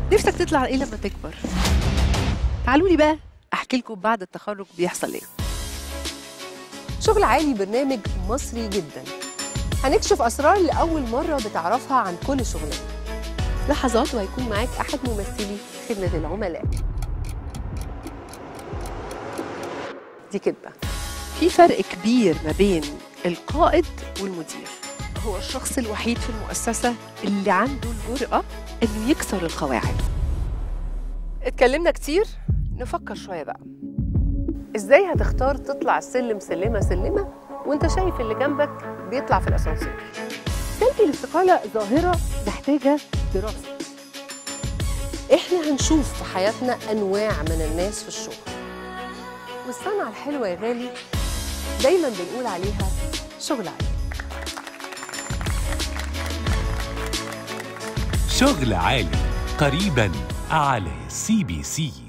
نفسك تطلع ايه لما تكبر تعالوا لي بقى احكي لكم بعد التخرج بيحصل ايه شغل عالي برنامج مصري جدا هنكشف اسرار لاول مره بتعرفها عن كل شغلانه لحظات وهيكون معاك احد ممثلي خدمه العملاء دي كدبه في فرق كبير ما بين القائد والمدير هو الشخص الوحيد في المؤسسة اللي عنده الجرأة إنه يكسر القواعد اتكلمنا كتير نفكر شويه بقى ازاي هتختار تطلع السلم سلمه سلمه وانت شايف اللي جنبك بيطلع في الاسانسير سلبي الاستقاله ظاهره محتاجه دراسه احنا هنشوف في حياتنا انواع من الناس في الشغل والصنعه الحلوه يا غالي دايما بنقول عليها شغل عالي شغل عالي قريبا على سي بي سي